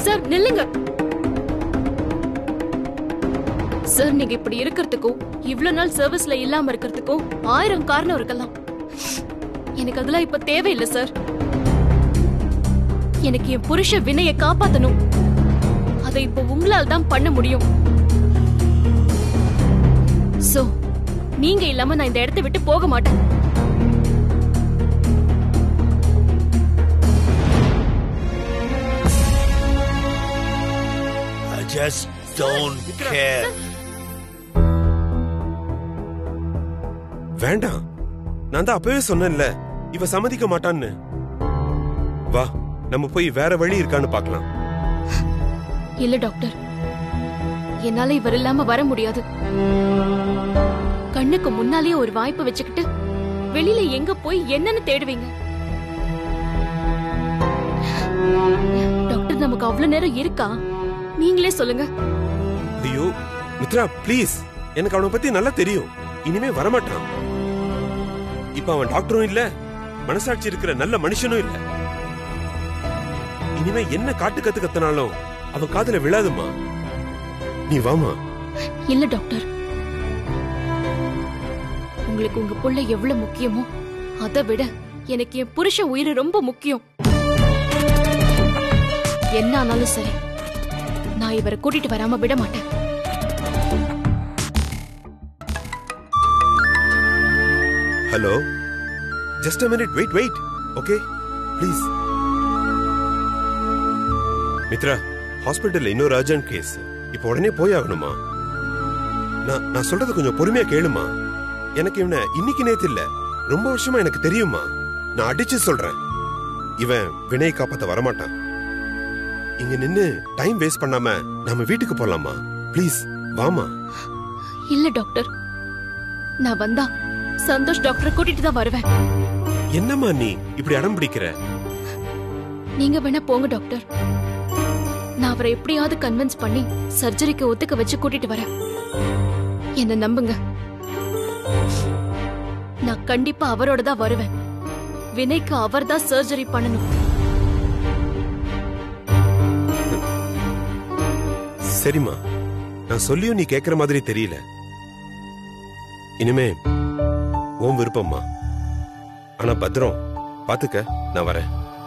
Sir நில்லுங்க sir நீங்க இப்படி இருக்கிறதுக்கும் இவ்ளோ நாள் சர்வீஸ்ல இல்லாம இருக்கிறதுக்கும் ஆயிரம் காரணம் இருக்கலாம் எனக்கு அதெல்லாம் இப்ப தேவையில்லை சார் எனக்கு என் புருஷ வினையை காப்பாத்தணும் அதை இப்ப உங்களால் தான் பண்ண முடியும் சோ நீங்க இல்லாம நான் இந்த இடத்தை விட்டு போக மாட்டேன் I just don't care. வேண்டாம் நான் தான் அப்பவே சொன்னேன்ல இவ சம்மதிக்க மாட்டான்னு வா நம்ம போய் வேற வழி இருக்கான்னு பார்க்கலாம் இல்ல டாக்டர் என்னால இவர் இல்லாம வர முடியாது கண்ணுக்கு முன்னாலேயே ஒரு வாய்ப்பு வச்சுக்கிட்டு வெளியில எங்க போய் என்னன்னு தேடுவீங்க டாக்டர் நமக்கு அவ்வளவு நேரம் இருக்கா நீங்களே சொல்லுங்க ஐயோ மித்ரா ப்ளீஸ் எனக்கு அவனை பத்தி நல்லா தெரியும் இனிமே வரமாட்டான் இப்ப அவன் டாக்டரும் இல்ல மனசாட்சி இருக்கிற நல்ல மனுஷனும் இல்ல இனிமே என்ன காட்டு கத்து கத்தினாலும் அவன் காதுல விழாதுமா நீ வாமா இல்ல டாக்டர் உங்களுக்கு உங்க புள்ள எவ்வளவு முக்கியமோ அதை விட எனக்கு என் புருஷ உயிர் ரொம்ப முக்கியம் என்ன ஆனாலும் சரி நான் இவரை கூட்டிட்டு வராம விட மாட்டேன் hello just a minute wait wait okay please Mitra ஹாஸ்பிட்டல்ல இன்னொரு அர்ஜென்ட் கேஸ் இப்போ உடனே போய் ஆகணுமா நான் நான் சொல்றது கொஞ்சம் பொறுமையா கேளுமா எனக்கு இவனை இன்னைக்கு நேத்து இல்ல ரொம்ப வருஷமா எனக்கு தெரியுமா நான் அடிச்சு சொல்றேன் இவன் வினை காப்பாத்த வரமாட்டான் இங்க நின்னு டைம் வேஸ்ட் பண்ணாம நாம வீட்டுக்கு போலாமா ப்ளீஸ் வாமா இல்ல டாக்டர் நான் வந்தா சந்தோஷ் டாக்டரை கூட்டிட்டு தான் வருவேன் என்னம்மா நீ இப்படி அடம் பிடிக்கிற நீங்க வேணா போங்க டாக்டர் நான் அவரை எப்படியாவது கன்வின்ஸ் பண்ணி சர்ஜரிக்கு ஒத்துக்க வச்சு கூட்டிட்டு வரேன் என்ன நம்புங்க நான் கண்டிப்பா அவரோட தான் வருவேன் வினைக்கு அவர் தான் சர்ஜரி பண்ணணும் சரிம்மா நான் சொல்லியும் நீ கேக்குற மாதிரி தெரியல இனிமே உன் விருப்பம்மா ஆனா பத்திரம் பாத்துக்க நான் வரேன்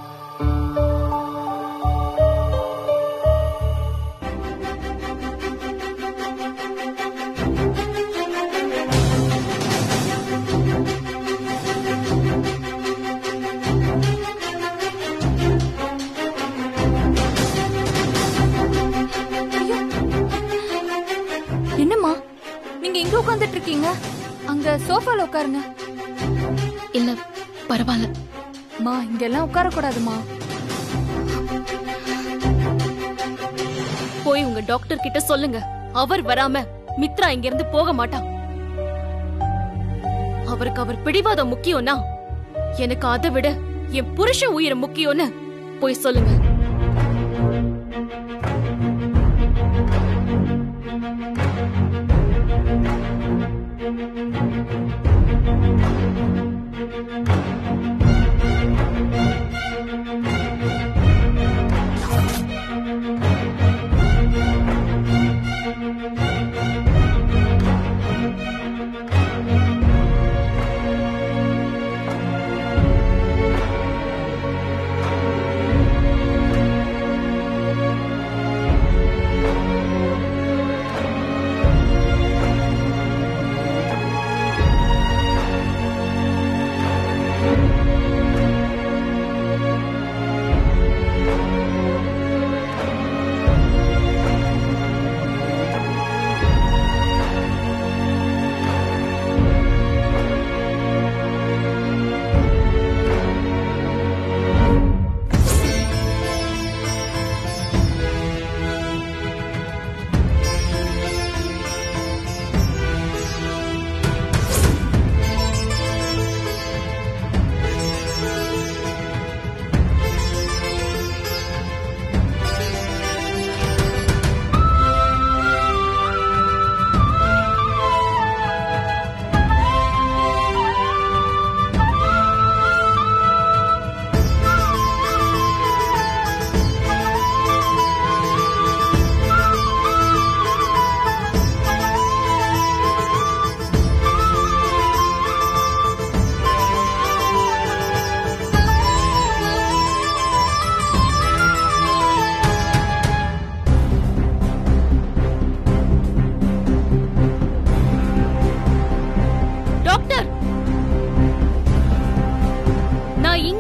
என்னம்மா நீங்க எங்க உட்கார்ந்துட்டு இருக்கீங்க அங்க சோஃபால உட்காருங்க இல்ல பரவாயில்ல மா இங்கெல்லாம் உட்கார கூடாதுமா போய் உங்க டாக்டர் கிட்ட சொல்லுங்க அவர் வராம மித்ரா இங்க இருந்து போக மாட்டான் அவருக்கு அவர் பிடிவாதம் முக்கியம்னா எனக்கு அதை விட என் புருஷன் உயிர் முக்கியம்னு போய் சொல்லுங்க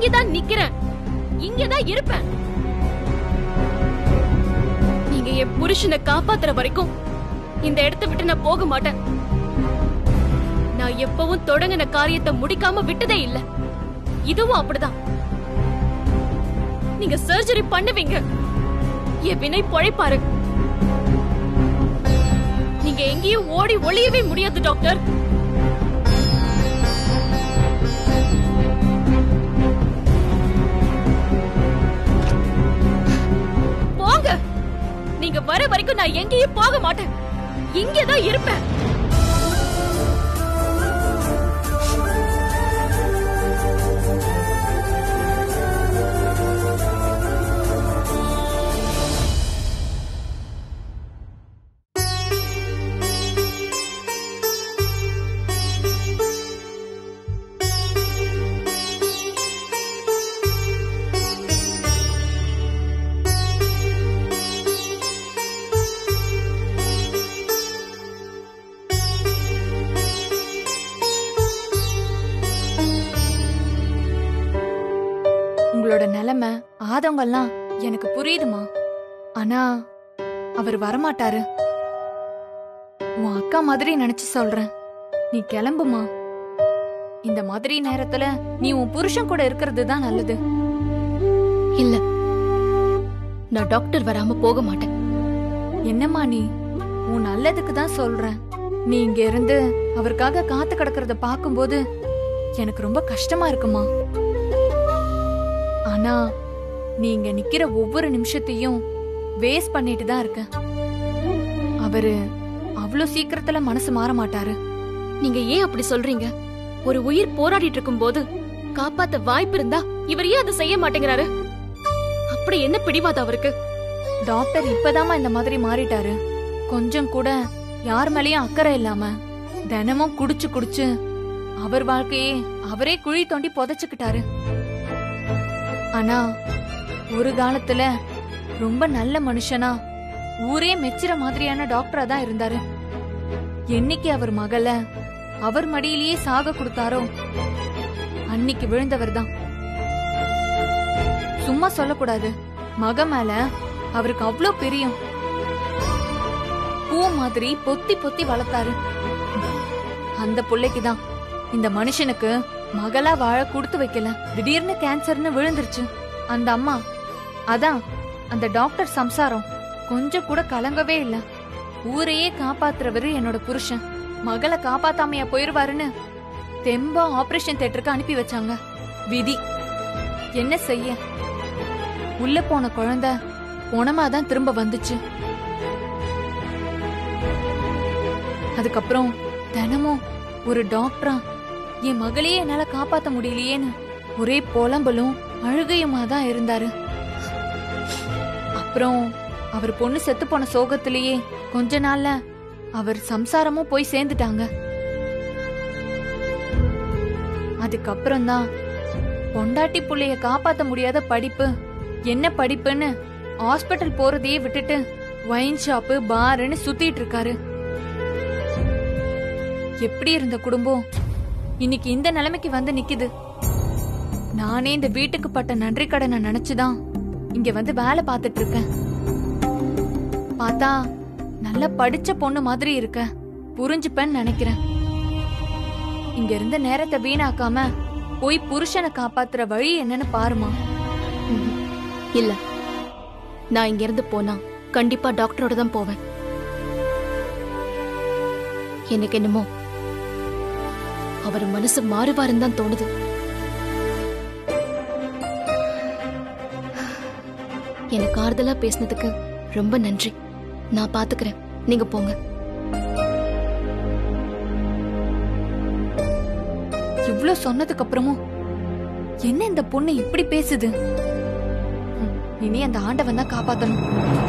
இங்கதான் நிக்கிறேன் இங்கதான் இருப்பேன் நீங்க என் புருஷனை காப்பாத்துற வரைக்கும் இந்த இடத்தை விட்டு நான் போக மாட்டேன் நான் எப்பவும் தொடங்கின காரியத்தை முடிக்காம விட்டதே இல்ல இதுவும் அப்படிதான் நீங்க சர்ஜரி பண்ணுவீங்க என் வினை பொழைப்பாரு நீங்க எங்கேயும் ஓடி ஒளியவே முடியாது டாக்டர் போங்க நீங்க வர வரைக்கும் நான் எங்கேயும் போக மாட்டேன் இங்கதான் இருப்பேன் உங்களோட நிலைமை ஆதங்கம்லாம் எனக்கு புரியுதுமா ஆனா அவர் வரமாட்டாரு உன் அக்கா மாதிரி நினைச்சு சொல்றேன் நீ கிளம்புமா இந்த மாதிரி நேரத்துல நீ உன் புருஷன் கூட இருக்கிறது தான் நல்லது இல்ல நான் டாக்டர் வராம போக மாட்டேன் என்னம்மா நீ உன் நல்லதுக்கு தான் சொல்றேன் நீ இங்க இருந்து அவருக்காக காத்து கிடக்கிறத பாக்கும்போது எனக்கு ரொம்ப கஷ்டமா இருக்குமா ஆனா நீ இங்க நிக்கிற ஒவ்வொரு நிமிஷத்தையும் வேஸ்ட் பண்ணிட்டு தான் இருக்க அவரு அவ்வளவு சீக்கிரத்துல மனசு மாற மாட்டாரு நீங்க ஏன் அப்படி சொல்றீங்க ஒரு உயிர் போராடிட்டு இருக்கும் போது காப்பாத்த வாய்ப்பு இருந்தா இவர் ஏன் அதை செய்ய மாட்டேங்கிறாரு அப்படி என்ன பிடிவாதம் அவருக்கு டாக்டர் இப்பதாம்மா இந்த மாதிரி மாறிட்டாரு கொஞ்சம் கூட யார் மேலயும் அக்கறை இல்லாம தினமும் குடிச்சு குடிச்சு அவர் வாழ்க்கையே அவரே குழி தோண்டி புதைச்சுக்கிட்டாரு ஆனா ஒரு காலத்துல ரொம்ப நல்ல மனுஷனா ஊரே மெச்சுற மாதிரியான டாக்டரா தான் இருந்தாரு என்னைக்கு அவர் மகள அவர் மடியிலேயே சாக கொடுத்தாரோ அன்னைக்கு விழுந்தவர் தான் சும்மா சொல்லக்கூடாது மக மேல அவருக்கு அவ்ளோ பிரியம் பூ மாதிரி பொத்தி பொத்தி வளர்த்தாரு அந்த புள்ளைக்கு தான் இந்த மனுஷனுக்கு மகளா வாழ கொடுத்து வைக்கல திடீர்னு கேன்சர்னு விழுந்துருச்சு அந்த அம்மா அதான் அந்த டாக்டர் சம்சாரம் கொஞ்சம் கூட கலங்கவே இல்ல ஊரையே காப்பாத்துறவரு என்னோட புருஷன் மகளை காப்பாத்தாமையா போயிருவாருன்னு தெம்பா ஆபரேஷன் தியேட்டருக்கு அனுப்பி வச்சாங்க விதி என்ன செய்ய உள்ள போன குழந்தை உணமாதான் திரும்ப வந்துச்சு அதுக்கப்புறம் தினமும் ஒரு டாக்டரா என் மகளையே என்னால காப்பாத்த முடியலையேன்னு ஒரே புலம்பலும் அழுகையுமா தான் இருந்தாரு அப்புறம் அவர் பொண்ணு செத்து போன சோகத்திலேயே கொஞ்ச நாள்ல அவர் சம்சாரமும் போய் சேர்ந்துட்டாங்க அதுக்கப்புறம் தான் பொண்டாட்டி புள்ளைய காப்பாத்த முடியாத படிப்பு என்ன படிப்புன்னு ஹாஸ்பிட்டல் போறதையே விட்டுட்டு ஒயின் ஷாப்பு பாருன்னு சுத்திட்டு இருக்காரு எப்படி இருந்த குடும்பம் இன்னைக்கு இந்த நிலைமைக்கு வந்து நிக்குது நானே இந்த வீட்டுக்கு பட்ட நன்றி கடனை நினைச்சுதான் இங்க வந்து வேலை பார்த்துட்டு இருக்கேன் பார்த்தா நல்ல படிச்ச பொண்ணு மாதிரி இருக்க புரிஞ்சுப்பேன்னு நினைக்கிறேன் இங்க இருந்த நேரத்தை வீணாக்காம போய் புருஷனை காப்பாத்துற வழி என்னன்னு பாருமா ம்ஹும். இல்ல நான் இங்க இருந்து போனா கண்டிப்பா டாக்டரோட தான் போவேன் எனக்கு என்னமோ அவர் மனசு மாறுவாருன்னு தான் தோணுது எனக்கு ஆறுதலா பேசினதுக்கு ரொம்ப நன்றி நான் பாத்துக்கிறேன் நீங்க போங்க இவ்ளோ சொன்னதுக்கு அப்புறமும் என்ன இந்த பொண்ணு இப்படி பேசுது ம், இனி அந்த ஆண்டவன் தான் காப்பாத்தணும்